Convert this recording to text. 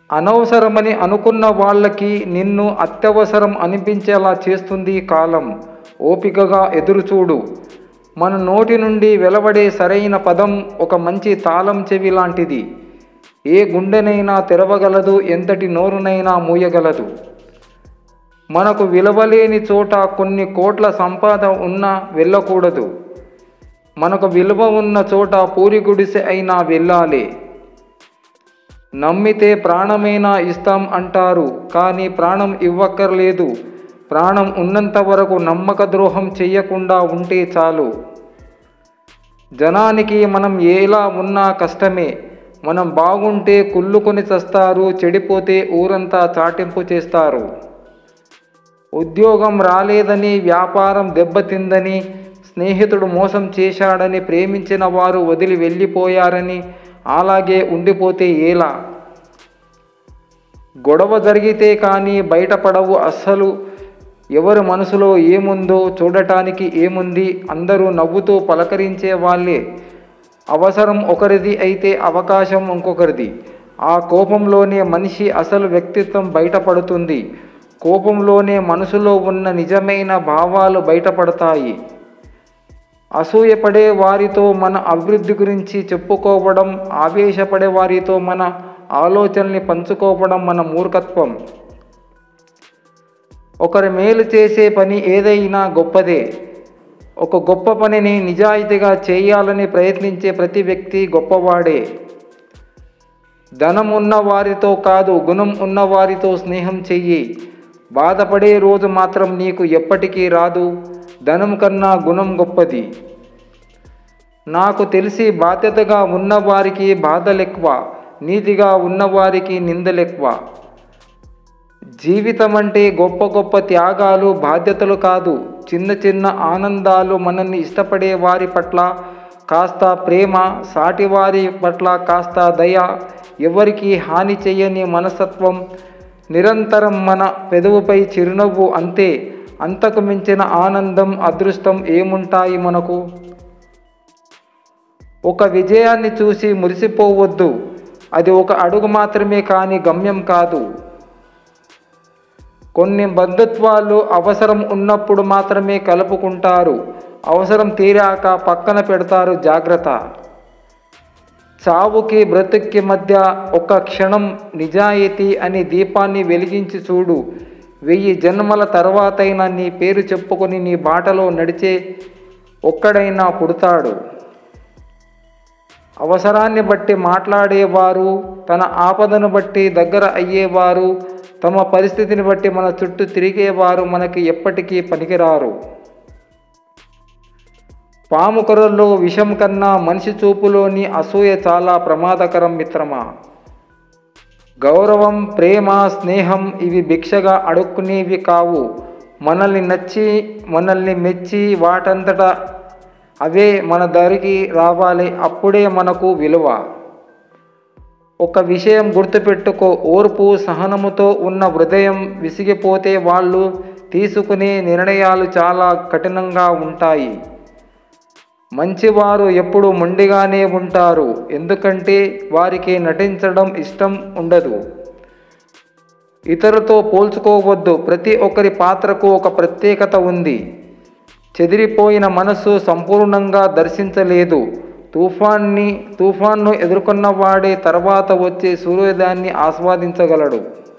అనవసరమని అనుకున్న వాళ్ళకి నిన్ను అత్యవసరం అనిపించేలా చేస్తుంది కాలం ఓపికగా ఎదురుచూడు మన నోటి నుండి వెలువడే సరైన పదం ఒక మంచి తాళం చెవి లాంటిది ఏ గుండెనైనా తెరవగలదు ఎంతటి నోరునైనా మూయగలదు మనకు విలువలేని చోట కొన్ని కోట్ల సంపాద ఉన్నా వెళ్ళకూడదు మనకు విలువ ఉన్న చోట పూరి గుడిసె అయినా వెళ్ళాలి నమ్మితే ప్రాణమైనా ఇస్తాం అంటారు కానీ ప్రాణం ఇవ్వక్కర్లేదు ప్రాణం ఉన్నంత వరకు నమ్మక ద్రోహం చెయ్యకుండా ఉంటే చాలు జనానికి మనం ఎలా ఉన్నా కష్టమే మనం బాగుంటే కుళ్ళుకొని చస్తారు చెడిపోతే ఊరంతా చాటింపు చేస్తారు ఉద్యోగం రాలేదని వ్యాపారం దెబ్బతిందని స్నేహితుడు మోసం చేశాడని ప్రేమించిన వారు వదిలి వెళ్ళిపోయారని అలాగే ఉండిపోతే ఎలా గొడవ జరిగితే కానీ బయటపడవు అస్సలు ఎవరి మనసులో ఏముందో చూడటానికి ఏముంది అందరూ నవ్వుతూ పలకరించే వాళ్ళే అవసరం ఒకరిది అయితే అవకాశం ఇంకొకరిది ఆ కోపంలోనే మనిషి అసలు వ్యక్తిత్వం బయటపడుతుంది కోపంలోనే మనసులో ఉన్న నిజమైన భావాలు బయటపడతాయి అసూయపడే వారితో మన అభివృద్ధి గురించి చెప్పుకోవడం ఆవేశపడే వారితో మన ఆలోచనల్ని పంచుకోవడం మన మూర్ఖత్వం ఒకరి మేలు చేసే పని ఏదైనా గొప్పదే ఒక గొప్ప పనిని నిజాయితీగా చేయాలని ప్రయత్నించే ప్రతి వ్యక్తి గొప్పవాడే ధనం ఉన్న వారితో కాదు గుణం ఉన్న వారితో స్నేహం చెయ్యి బాధపడే రోజు మాత్రం నీకు ఎప్పటికీ రాదు ధనం కన్నా గుణం గొప్పది నాకు తెలిసి బాధ్యతగా ఉన్నవారికి బాధలెక్కువ నీతిగా ఉన్నవారికి నిందలెక్కువ జీవితం అంటే గొప్ప గొప్ప త్యాగాలు బాధ్యతలు కాదు చిన్న చిన్న ఆనందాలు మనల్ని ఇష్టపడే వారి పట్ల కాస్త ప్రేమ సాటివారి పట్ల కాస్త దయ ఎవరికి హాని చేయని మనస్తత్వం నిరంతరం మన పెదవుపై చిరునవ్వు అంతే అంతకు మించిన ఆనందం అదృష్టం ఏముంటాయి మనకు ఒక విజయాన్ని చూసి మురిసిపోవద్దు అది ఒక అడుగు మాత్రమే కానీ గమ్యం కాదు కొన్ని బంధుత్వాలు అవసరం ఉన్నప్పుడు మాత్రమే కలుపుకుంటారు అవసరం తీరాక పక్కన పెడతారు జాగ్రత్త చావుకి బ్రతుక్కి మధ్య ఒక క్షణం నిజాయితీ అని దీపాన్ని వెలిగించి చూడు వెయ్యి జన్మల తర్వాతైనా నీ పేరు చెప్పుకొని నీ బాటలో నడిచే ఒక్కడైనా పుడతాడు అవసరాన్ని బట్టి మాట్లాడేవారు తన ఆపదను బట్టి దగ్గర అయ్యేవారు తమ పరిస్థితిని బట్టి మన చుట్టూ తిరిగేవారు మనకి ఎప్పటికీ పనికిరారు పాము కొరల్లో విషం కన్నా మనిషి చూపులోని అసూయ చాలా ప్రమాదకరం మిత్రమా గౌరవం ప్రేమ స్నేహం ఇవి భిక్షగా అడుక్కునేవి కావు మనల్ని నచ్చి మనల్ని మెచ్చి వాటంతట అవే మన దరికి రావాలి అప్పుడే మనకు విలువ ఒక విషయం గుర్తుపెట్టుకో ఓర్పు సహనముతో ఉన్న హృదయం విసిగిపోతే వాళ్ళు తీసుకునే నిర్ణయాలు చాలా కఠినంగా ఉంటాయి మంచివారు ఎప్పుడు మొండిగానే ఉంటారు ఎందుకంటే వారికి నటించడం ఇష్టం ఉండదు ఇతరులతో పోల్చుకోవద్దు ప్రతి ఒక్కరి పాత్రకు ఒక ప్రత్యేకత ఉంది చెదిరిపోయిన మనస్సు సంపూర్ణంగా దర్శించలేదు తుఫాన్ని తుఫాన్ను ఎదుర్కొన్నవాడే తర్వాత వచ్చే సూర్యోదయాన్ని ఆస్వాదించగలడు